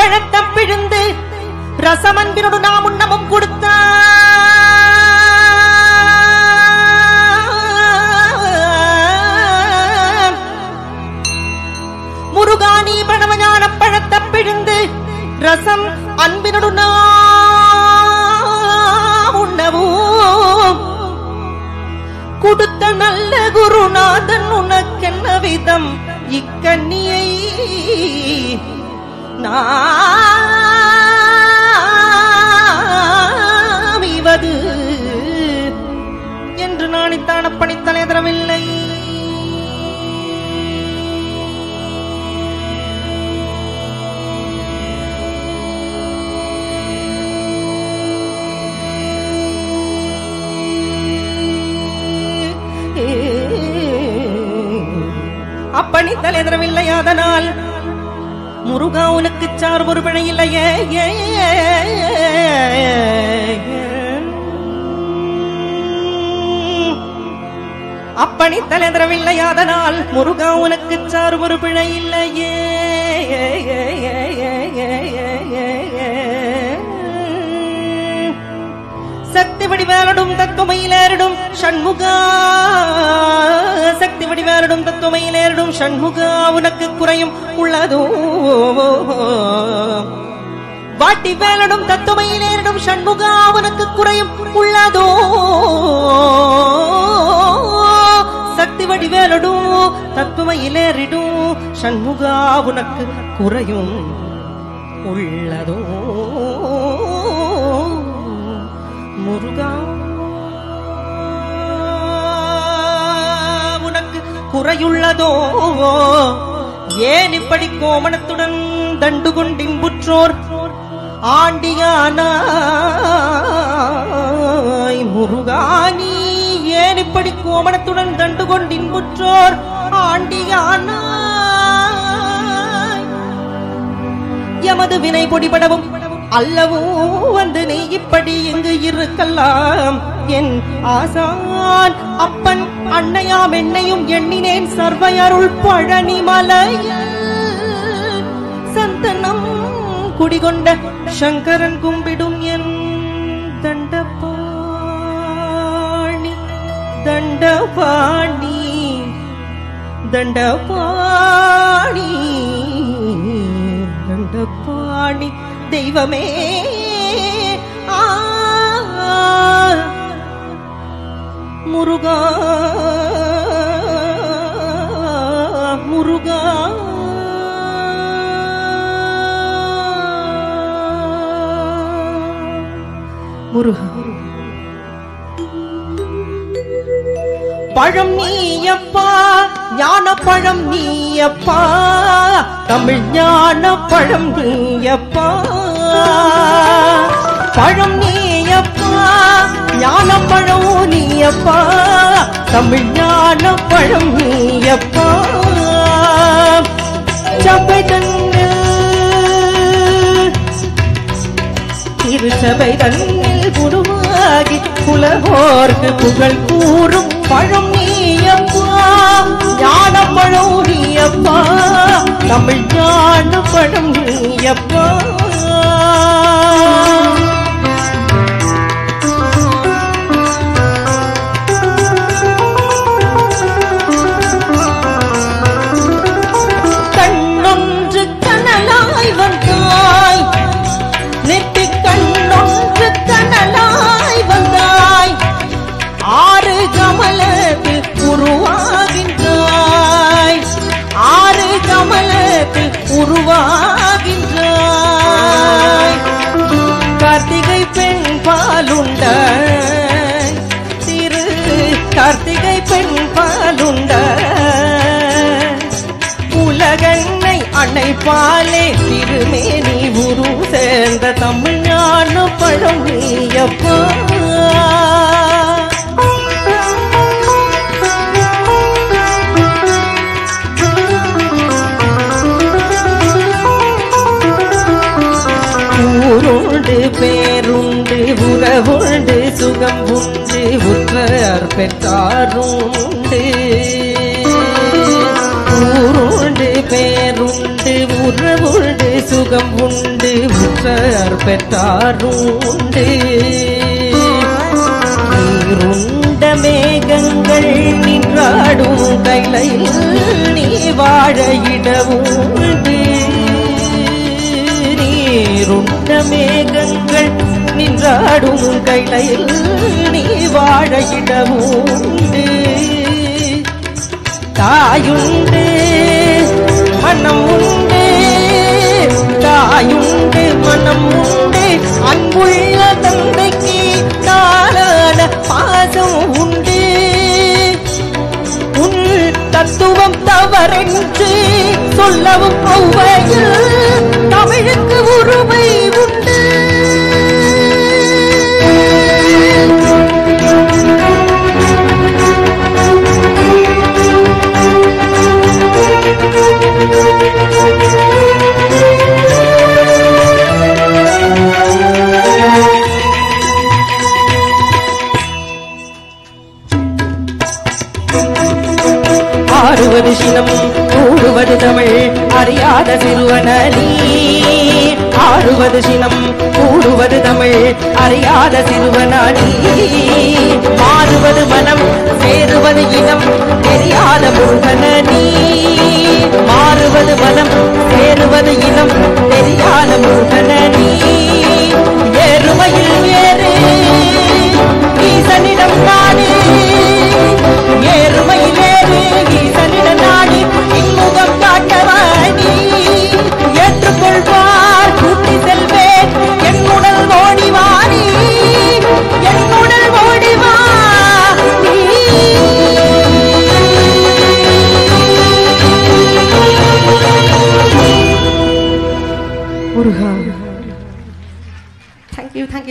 பழத்த பிழிந்து ரசமன்பினோடு நாம் உண்ணமும் கொடுத்த முருகானி பணவஞான பழத்த பிழிந்து ரசம் அன்பினோடு நாம் உண்ணவும் கொடுத்த நல்ல குருநாதன் உனக்கென்ன விதம் இக்கண்ணியை நாமிவது என்று நாணித்தான பணித்தலை தரவில்லை அப்பணி தலைதரவில்லை அதனால் முருகா உனக்கு சார் ஒரு பிழை இல்லையே ஏ, ஏ, ஏ, அப்பணி தலைதரவில்லை அதனால் முருகா உனக்கு சார் ஒரு பிழை இல்லையே ஏ, ஏ, ஏ, ஏ, ஏ, ஏ, ஏ, ஏ. சக்தி வடிவேலடும் தத்துமையிலேறிடும் ஷண்முகா சக்தி வடிவேலடும் தத்துமையிலேறிடும் ஷண்முகா உனக்கு குறையும் உள்ளதோ வாட்டி வேலடும் தத்துமையிலேறிடும் ஷண்முகா உனக்கு குறையும் உள்ளதோ சக்தி வடிவேலடும் தத்துமையிலேறிடும் ஷண்முகா உனக்கு குறையும் உள்ளதோ முருகா உனக்கு குறையுள்ளதோ ஏன் இப்படி கோமணத்துடன் தண்டு கொண்டின்புற்றோர் ஆண்டியானாய் முருகானி ஏன் இப்படி கோமணத்துடன் தண்டு கொண்டின்புற்றோர் ஆண்டியானாய் எமது வினை பொடிபடவும் அல்லவும் வந்து நீ இப்படி இங்கு இருக்கலாம் என் ஆசான் அப்பன் அன்னையாம் என்னையும் எண்ணினேன் சர்வையருள் பழனி மலையில் சந்தனம் குடிகொண்ட சங்கரன் கும்பிடும் என் தண்டபாணி தண்டபாணி தண்டபாணி தண்டபாணி தெய்வமே ஆ முருகா முருகா முருகா பழம் நீயப்பா ஞான பழம் நீயப்பா தமிழ் ஞான பழம் நீயப்பா பழம் நீயப்பா ஞான பழம் நீயப்பா தமிழ் ஞான பழம் நீயப்பா சபை தன்னில் திருச்சபை தன்னில் குருவாகி குலவோர்க்கு புகழ் கூறும் பழம் நீயப்பா ஞான பழம் நீயப்பா தமிழ் ஞான பழம் நீயப்பா கண்ணொன்று கனலாய் வந்தாய் நெற்றி கண்ணொன்று கனலாய் வந்தாய் ஆறு கமலத்தில் உருவாகின்றாய் ஆறு கமலத்தில் உருவாகின்றாய் கார்த்திகை பெண் பாலுண்ட திரு கார்த்திகை பெண் பாலுண்ட உலகெண்ணை அன்னை பாலே திருமேனி உரு சேர்ந்த தமிழ் ஞான பழம் நீயப்பா ஊருண்டு பேருண்டு உறவுண்டு சுகம் உண்டு உற்றார் பெற்றாருண்டு ஊருண்டு பேருண்டு உறவுண்டு சுகம் உண்டு உற்றார் பெற்றாரும் உண்டு நீருண்ட மேகங்கள் நின்றாடும் கைலையில் நீ வாழ இடவும் உண்டு நீருண்ட மேகங்கள் நின்றாடும் கைலையில் நீ வாழ இடவும் உண்டு தாயுண்டு மனம் உண்டு தாயுண்டு மனம் உண்டு அன்புள்ள தந்தைக்கு தாரான பாசம் உண்டு உன் தத்துவம் தவறென்று சொல்லவும் ஒவ்வையில் தமிழுக்கு உரிமை உண்டு ஆடுவது சினம் கூடுவது தமிழ் அறியாத சிறுவன நீ ஆடுவது சினம் கூடுவது தமிழ் அறியாத சிறுவன நீ மாறுவது மனம் சேருவது இனம் தெரியாத முருகன நீ மாறுவது மனம் சேருவது இனம் தெரியாத முருகன நீ ஏறுமையில் ஏறு ஈசனிடம் நாடு ஏறுமையில் ஏறு ஈசனிடம் நாடு இன்முகம் காட்டவாணி ஏற்றுக்கொள்வார் கூட்டி செல்வேன் என்னுடல் ஓடிவாணி என்னுடல் ஓடிவா முருகா தேங்க்யூ தேங்க்யூ